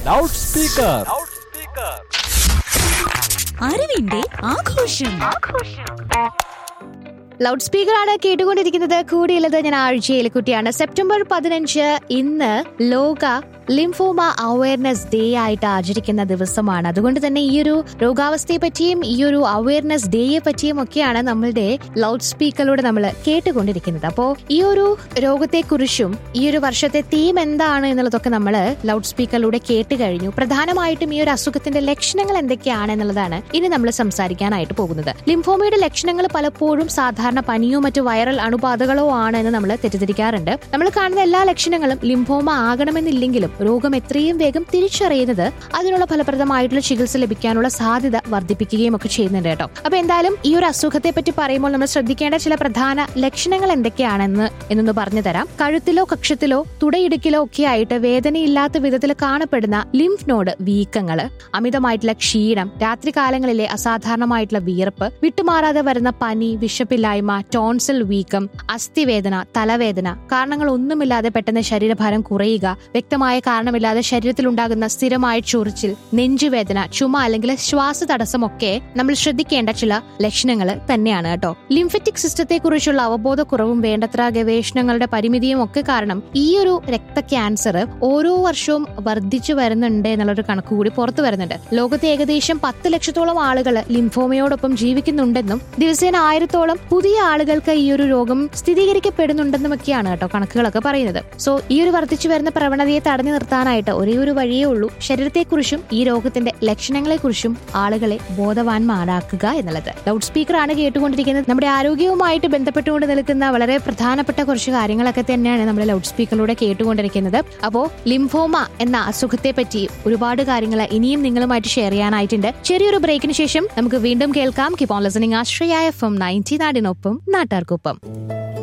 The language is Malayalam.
ലൗഡ് സ്പീക്കർ അറിവിന്റെ ആഘോഷം ലൗഡ് സ്പീക്കറാണ് കേട്ടുകൊണ്ടിരിക്കുന്നത് കൂടിയുള്ളത് ഞാൻ ആഴ്ചയിൽ കുട്ടിയാണ് സെപ്റ്റംബർ പതിനഞ്ച് ഇന്ന് ലോക ലിംഫോമ അവയർനെസ് ഡേ ആയിട്ട് ആചരിക്കുന്ന ദിവസമാണ് അതുകൊണ്ട് തന്നെ ഈ ഒരു രോഗാവസ്ഥയെ പറ്റിയും ഈ ഒരു അവയർനെസ് ഡേയെ പറ്റിയും ഒക്കെയാണ് നമ്മളുടെ ലൗഡ് സ്പീക്കറിലൂടെ നമ്മൾ കേട്ടുകൊണ്ടിരിക്കുന്നത് അപ്പോൾ ഈ ഒരു രോഗത്തെക്കുറിച്ചും ഈ ഒരു വർഷത്തെ തീം എന്താണ് എന്നുള്ളതൊക്കെ നമ്മൾ ലൗഡ് സ്പീക്കറിലൂടെ കേട്ട് കഴിഞ്ഞു പ്രധാനമായിട്ടും ഈ ഒരു അസുഖത്തിന്റെ ലക്ഷണങ്ങൾ എന്തൊക്കെയാണ് എന്നുള്ളതാണ് ഇനി നമ്മൾ സംസാരിക്കാനായിട്ട് പോകുന്നത് ലിംഫോമയുടെ ലക്ഷണങ്ങൾ പലപ്പോഴും സാധാരണ പനിയോ മറ്റു വൈറൽ അണുബാധകളോ ആണ് എന്ന് നമ്മൾ തെറ്റിദ്ധരിക്കാറുണ്ട് നമ്മൾ കാണുന്ന എല്ലാ ലക്ഷണങ്ങളും ലിംഫോമ ആകണമെന്നില്ലെങ്കിലും രോഗം എത്രയും വേഗം തിരിച്ചറിയുന്നത് അതിനുള്ള ഫലപ്രദമായിട്ടുള്ള ചികിത്സ ലഭിക്കാനുള്ള സാധ്യത വർദ്ധിപ്പിക്കുകയും ഒക്കെ ചെയ്യുന്നുണ്ട് കേട്ടോ അപ്പൊ എന്തായാലും ഈ ഒരു അസുഖത്തെ പറ്റി പറയുമ്പോൾ നമ്മൾ ശ്രദ്ധിക്കേണ്ട ചില പ്രധാന ലക്ഷണങ്ങൾ എന്തൊക്കെയാണെന്ന് എന്നൊന്ന് പറഞ്ഞു തരാം കഴുത്തിലോ കക്ഷത്തിലോ തുടയിടുക്കിലോ ഒക്കെ ആയിട്ട് വേദനയില്ലാത്ത വിധത്തിൽ കാണപ്പെടുന്ന ലിംഫ് നോഡ് വീക്കങ്ങള് അമിതമായിട്ടുള്ള ക്ഷീണം രാത്രികാലങ്ങളിലെ അസാധാരണമായിട്ടുള്ള വിയർപ്പ് വിട്ടുമാറാതെ വരുന്ന പനി വിശപ്പില്ലായ്മ ടോൺസിൽ വീക്കം അസ്ഥിവേദന തലവേദന കാരണങ്ങൾ ഒന്നുമില്ലാതെ പെട്ടെന്ന് ശരീരഭാരം കുറയുക വ്യക്തമായ കാരണമില്ലാതെ ശരീരത്തിലുണ്ടാകുന്ന സ്ഥിരമായ ചൊറിച്ചിൽ നെഞ്ചുവേദന ചുമ അല്ലെങ്കിൽ ശ്വാസ തടസ്സമൊക്കെ നമ്മൾ ശ്രദ്ധിക്കേണ്ട ചില ലക്ഷണങ്ങൾ തന്നെയാണ് കേട്ടോ ലിംഫറ്റിക് സിസ്റ്റത്തെ കുറിച്ചുള്ള അവബോധക്കുറവും വേണ്ടത്ര ഗവേഷണങ്ങളുടെ പരിമിതിയും ഒക്കെ കാരണം ഈ ഒരു രക്ത ക്യാൻസർ ഓരോ വർഷവും വർദ്ധിച്ചു വരുന്നുണ്ട് എന്നുള്ളൊരു കണക്ക് കൂടി പുറത്തു വരുന്നുണ്ട് ലോകത്തെ ഏകദേശം പത്ത് ലക്ഷത്തോളം ആളുകൾ ലിംഫോമയോടൊപ്പം ജീവിക്കുന്നുണ്ടെന്നും ദിവസേന ആയിരത്തോളം പുതിയ ആളുകൾക്ക് ഈ ഒരു രോഗം സ്ഥിരീകരിക്കപ്പെടുന്നുണ്ടെന്നുമൊക്കെയാണ് കേട്ടോ കണക്കുകളൊക്കെ പറയുന്നത് സോ ഈ ഒരു വർദ്ധിച്ചു വരുന്ന പ്രവണതയെ തടഞ്ഞു നിർത്താനായിട്ട് ഒരേ ഒരു വഴിയേ ഉള്ളൂ ശരീരത്തെക്കുറിച്ചും ഈ രോഗത്തിന്റെ ലക്ഷണങ്ങളെക്കുറിച്ചും ആളുകളെ ബോധവാന്മാരാക്കുക എന്നുള്ളത് ലൗഡ് സ്പീക്കർ ആണ് കേട്ടുകൊണ്ടിരിക്കുന്നത് നമ്മുടെ ആരോഗ്യവുമായിട്ട് ബന്ധപ്പെട്ടുകൊണ്ട് നിൽക്കുന്ന വളരെ പ്രധാനപ്പെട്ട കുറച്ച് കാര്യങ്ങളൊക്കെ തന്നെയാണ് നമ്മൾ ലൗഡ് സ്പീക്കറിലൂടെ കേട്ടുകൊണ്ടിരിക്കുന്നത് അപ്പോ ലിംഫോമ എന്ന അസുഖത്തെ പറ്റി ഒരുപാട് കാര്യങ്ങൾ ഇനിയും നിങ്ങളുമായിട്ട് ഷെയർ ചെയ്യാനായിട്ടുണ്ട് ചെറിയൊരു ബ്രേക്കിന് ശേഷം നമുക്ക് വീണ്ടും കേൾക്കാം keep on listening Ashraya F M ninety നാടിനൊപ്പം നാട്ടാർക്കൊപ്പം